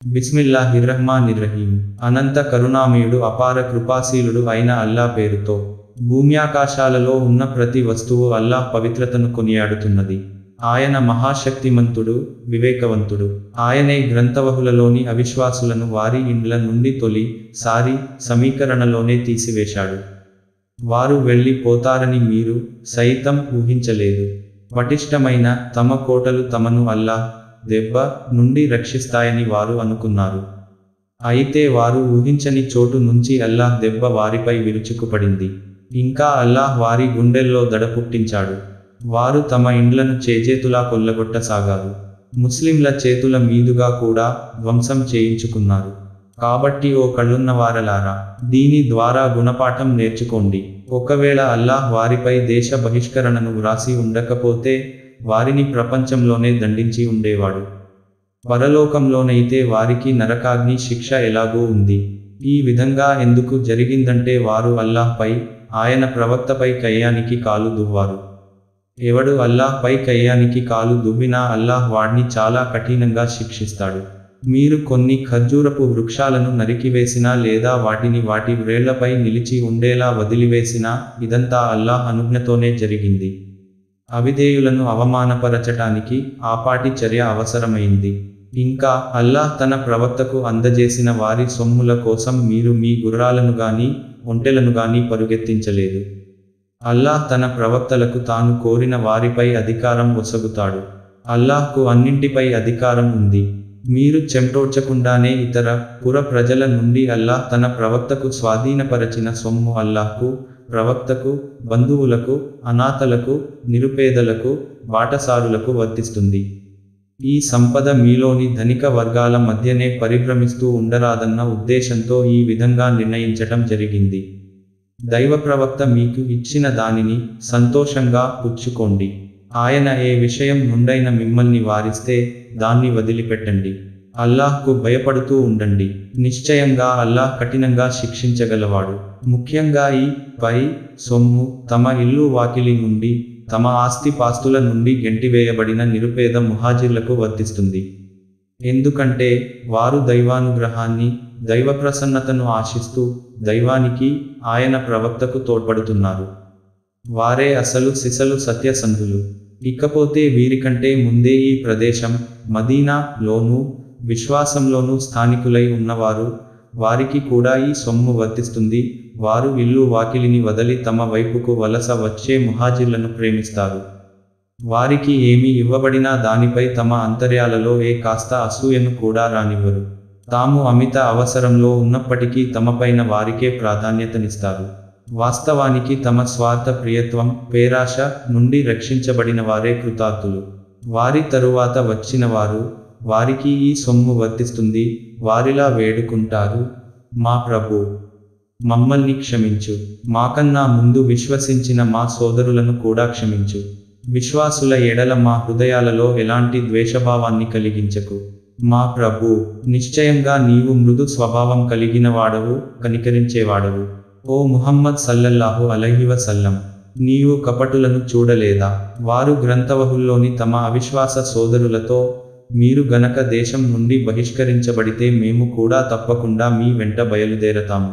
బిస్మిల్లాహిర్రహ్మానిర్రహీం అనంత కరుణామయుడు అపార కృపాశీలుడు అయిన అల్లా పేరుతో భూమ్యాకాశాలలో ఉన్న ప్రతి వస్తువు అల్లాహ్ పవిత్రతను కొనియాడుతున్నది ఆయన మహాశక్తిమంతుడు వివేకవంతుడు ఆయనే గ్రంథవహులలోని అవిశ్వాసులను వారి ఇండ్ల నుండి తొలి సారి సమీకరణలోనే తీసివేశాడు వారు వెళ్ళిపోతారని మీరు సైతం ఊహించలేదు పటిష్టమైన తమ కోటలు తమను అల్లా దెబ్బ నుండి రక్షిస్తాయని వారు అనుకున్నారు అయితే వారు ఊహించని చోటు నుంచి అల్లాహ్ దెబ్బ వారిపై విరుచుకుపడింది ఇంకా అల్లాహ్ వారి గుండెల్లో దడ పుట్టించాడు వారు తమ ఇండ్లను చేజేతులా కొల్లగొట్టసాగారు ముస్లింల చేతుల మీదుగా కూడా ధ్వంసం చేయించుకున్నారు కాబట్టి ఓ కళ్ళున్నవారలారా దీని ద్వారా గుణపాఠం నేర్చుకోండి ఒకవేళ అల్లాహ్ వారిపై దేశ బహిష్కరణను వ్రాసి ఉండకపోతే వారిని ప్రపంచంలోనే దండించి ఉండేవాడు పరలోకంలోనైతే వారికి నరకాగ్ని శిక్ష ఎలాగూ ఉంది ఈ విధంగా ఎందుకు జరిగిందంటే వారు అల్లాహ్పై ఆయన ప్రవక్తపై కయ్యానికి కాలు దువ్వారు ఎవడు అల్లాహ్పై కయ్యానికి కాలు దువ్వినా అల్లాహ్ వాడిని చాలా కఠినంగా శిక్షిస్తాడు మీరు కొన్ని ఖర్జూరపు వృక్షాలను నరికివేసినా లేదా వాటిని వాటి వ్రేళ్లపై నిలిచి ఉండేలా వదిలివేసినా ఇదంతా అల్లాహ్ అనుజ్ఞతోనే జరిగింది అవిధేయులను అవమానపరచటానికి ఆపాటి చర్య అవసరమైంది ఇంకా అల్లాహ్ తన ప్రవక్తకు అందజేసిన వారి సొమ్ముల కోసం మీరు మీ గుర్రాలను గాని ఒంటెలను గాని పరుగెత్తించలేదు అల్లాహ్ తన ప్రవక్తలకు తాను కోరిన వారిపై అధికారం ఒసగుతాడు అల్లాహ్కు అన్నింటిపై అధికారం ఉంది మీరు చెంటోడ్చకుండానే ఇతర పుర ప్రజల నుండి అల్లాహ్ తన ప్రవక్తకు స్వాధీనపరచిన సొమ్ము అల్లాహ్కు ప్రవక్తకు బంధువులకు అనాథలకు నిరుపేదలకు బాటసారులకు వర్తిస్తుంది ఈ సంపద మీలోని ధనిక వర్గాల మధ్యనే పరిభ్రమిస్తూ ఉండరాదన్న ఉద్దేశంతో ఈ విధంగా నిర్ణయించటం జరిగింది దైవ ప్రవక్త మీకు ఇచ్చిన దానిని సంతోషంగా పుచ్చుకోండి ఆయన ఏ విషయం నుండైన మిమ్మల్ని వారిస్తే దాన్ని వదిలిపెట్టండి అల్లాహ్కు భయపడుతూ ఉండండి నిశ్చయంగా అల్లాహ్ కఠినంగా శిక్షించగలవాడు ముఖ్యంగా ఈ పై సొమ్ము తమ ఇల్లు వాకిలి నుండి తమ ఆస్తి పాస్తుల నుండి గెంటివేయబడిన నిరుపేద ముహాజిర్లకు వర్తిస్తుంది ఎందుకంటే వారు దైవానుగ్రహాన్ని దైవ ప్రసన్నతను ఆశిస్తూ దైవానికి ఆయన ప్రవక్తకు తోడ్పడుతున్నారు వారే అసలు సిసలు సత్యసంధులు ఇకపోతే వీరికంటే ముందే ఈ ప్రదేశం మదీనా లోనూ విశ్వాసంలోనూ స్థానికులై ఉన్నవారు వారికి కూడా ఈ సొమ్ము వర్తిస్తుంది వారు ఇల్లు వాకిలిని వదలి తమ వైపుకు వలస వచ్చే ముహాజిర్లను ప్రేమిస్తారు వారికి ఏమి ఇవ్వబడినా దానిపై తమ అంతర్యాలలో ఏ కాస్త అసూయను కూడా రానివ్వరు తాము అమిత అవసరంలో ఉన్నప్పటికీ తమపైన వారికే ప్రాధాన్యతనిస్తారు వాస్తవానికి తమ స్వార్థ ప్రియత్వం పేరాశ నుండి రక్షించబడిన వారే కృతార్థులు వారి తరువాత వచ్చిన వారు వారికి ఈ సొమ్ము వర్తిస్తుంది వారిలా వేడుకుంటారు మా ప్రభు మమ్మల్ని క్షమించు మాకన్నా ముందు విశ్వసించిన మా సోదరులను కూడా క్షమించు విశ్వాసుల ఎడల మా హృదయాలలో ఎలాంటి ద్వేషభావాన్ని కలిగించకు మా ప్రభు నిశ్చయంగా నీవు మృదు స్వభావం కలిగిన వాడవు కనికరించేవాడవు ఓ ముహమ్మద్ సల్లల్లాహు అలైహి వసల్లం నీవు కపటులను చూడలేదా వారు గ్రంథవహుల్లోని తమ అవిశ్వాస సోదరులతో మీరు గనక దేశం నుండి బహిష్కరించబడితే మేము కూడా తప్పకుండా మీ వెంట బయలుదేరతాము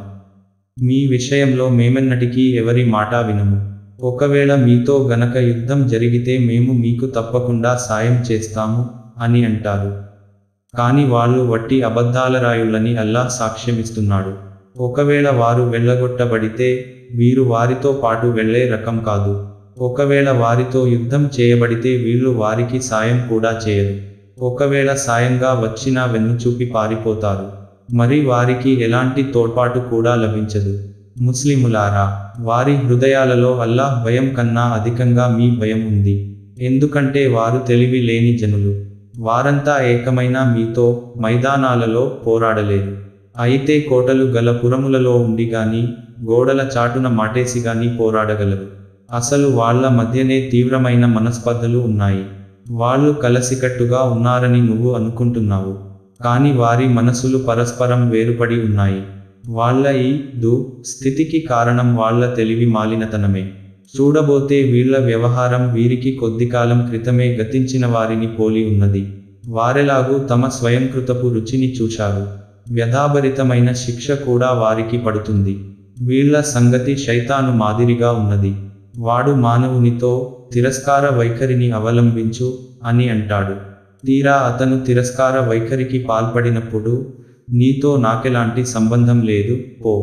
మీ విషయంలో మేమెన్నటికీ ఎవరి మాట వినము ఒకవేళ మీతో గనక యుద్ధం జరిగితే మేము మీకు తప్పకుండా సాయం చేస్తాము అని అంటారు కాని వాళ్ళు వట్టి అబద్ధాలరాయుళ్ళని అల్లా సాక్ష్యమిస్తున్నాడు ఒకవేళ వారు వెళ్ళగొట్టబడితే వీరు వారితో పాటు వెళ్లే రకం కాదు ఒకవేళ వారితో యుద్ధం చేయబడితే వీళ్ళు వారికి సాయం కూడా చేయరు ఒకవేళ సాయంగా వచ్చినా వెన్నుచూపి పారిపోతారు మరి వారికి ఎలాంటి తోడ్పాటు కూడా లభించదు ముస్లిములారా వారి హృదయాలలో అల్లాహ్ భయం కన్నా అధికంగా మీ భయం ఉంది ఎందుకంటే వారు తెలివి లేని జనులు వారంతా ఏకమైన మీతో మైదానాలలో పోరాడలేరు అయితే కోటలు గల పురములలో ఉండి గాని గోడల చాటున మాటేసి గాని పోరాడగలరు అసలు వాళ్ళ మధ్యనే తీవ్రమైన మనస్పర్ధలు ఉన్నాయి వాళ్ళు కలసికట్టుగా ఉన్నారని నువ్వు అనుకుంటున్నావు కాని వారి మనసులు పరస్పరం వేరుపడి ఉన్నాయి వాళ్ళ ఈ దు స్థితికి కారణం వాళ్ళ తెలివి మాలినతనమే చూడబోతే వీళ్ళ వ్యవహారం వీరికి కొద్దికాలం క్రితమే గతించిన వారిని పోలి ఉన్నది వారెలాగూ తమ స్వయంకృతపు రుచిని చూశారు వ్యధాభరితమైన శిక్ష కూడా వారికి పడుతుంది వీళ్ళ సంగతి శైతాను మాదిరిగా ఉన్నది వాడు మానవునితో తిరస్కార వైఖరిని అవలంబించు అని అంటాడు తీరా అతను తిరస్కార వైఖరికి పాల్పడినప్పుడు నీతో నాకెలాంటి సంబంధం లేదు పో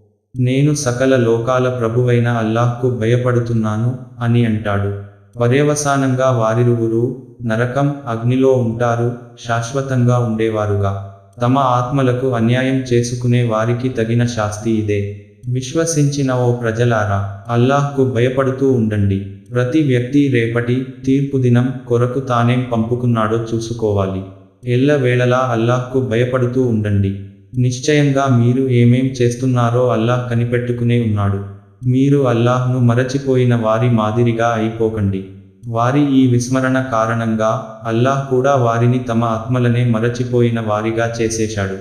నేను సకల లోకాల ప్రభువైన అల్లాహ్కు భయపడుతున్నాను అని అంటాడు పర్యవసానంగా వారిరువురు నరకం అగ్నిలో ఉంటారు శాశ్వతంగా ఉండేవారుగా తమ ఆత్మలకు అన్యాయం చేసుకునే వారికి తగిన శాస్తి ఇదే విశ్వసించిన ఓ ప్రజలారా అల్లాహ్కు భయపడుతూ ఉండండి ప్రతి వ్యక్తి రేపటి తీర్పు దినం కొరకు తానేం పంపుకున్నాడో చూసుకోవాలి ఎల్లవేళలా అల్లాహ్కు భయపడుతూ ఉండండి నిశ్చయంగా మీరు ఏమేం చేస్తున్నారో అల్లాహ్ కనిపెట్టుకునే ఉన్నాడు మీరు అల్లాహ్ను మరచిపోయిన వారి మాదిరిగా అయిపోకండి వారి ఈ విస్మరణ కారణంగా అల్లాహ్ కూడా వారిని తమ ఆత్మలనే మరచిపోయిన వారిగా చేసేశాడు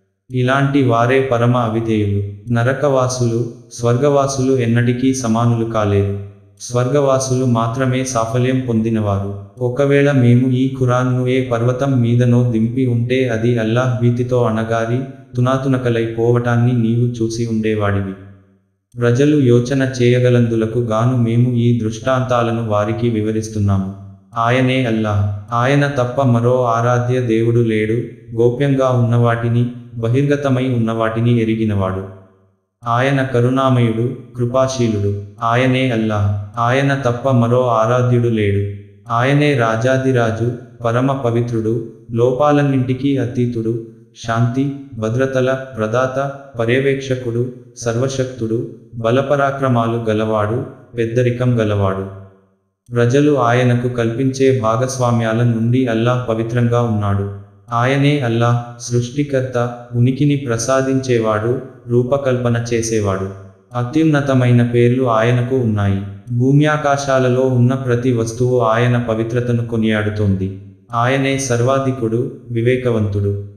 ఇలాంటి వారే పరమ అవిధేయులు నరకవాసులు స్వర్గవాసులు ఎన్నటికీ సమానులు కాలేరు స్వర్గవాసులు మాత్రమే సాఫల్యం పొందినవారు ఒకవేళ మేము ఈ ఖురాన్ను ఏ పర్వతం మీదనో దింపి ఉంటే అది అల్లాహ్ భీతితో అణగారి తునాతునకలై పోవటాన్ని నీవు చూసి ఉండేవాడివి ప్రజలు యోచన చేయగలందులకు గాను మేము ఈ దృష్టాంతాలను వారికి వివరిస్తున్నాము ఆయనే అల్లాహ్ ఆయన తప్ప మరో ఆరాధ్య దేవుడు లేడు గోప్యంగా ఉన్నవాటిని బహిర్గతమై ఉన్నవాటిని ఎరిగినవాడు ఆయన కరుణామయుడు కృపాశీలుడు ఆయనే అల్లాహ్ ఆయన తప్ప మరో ఆరాధ్యుడు లేడు ఆయనే రాజాదిరాజు పరమ పవిత్రుడు లోపాలన్నింటికీ అతీతుడు శాంతి భద్రతల ప్రదాత పర్యవేక్షకుడు సర్వశక్తుడు బలపరాక్రమాలు గలవాడు పెద్దరికం గలవాడు ప్రజలు ఆయనకు కల్పించే భాగస్వామ్యాల నుండి అల్లాహ్ పవిత్రంగా ఉన్నాడు ఆయనే అల్లాహ్ సృష్టికర్త ఉనికిని ప్రసాదించేవాడు రూపకల్పన చేసేవాడు అత్యున్నతమైన పేర్లు ఆయనకు ఉన్నాయి భూమ్యాకాశాలలో ఉన్న ప్రతి వస్తువు ఆయన పవిత్రతను కొనియాడుతోంది ఆయనే సర్వాధికుడు వివేకవంతుడు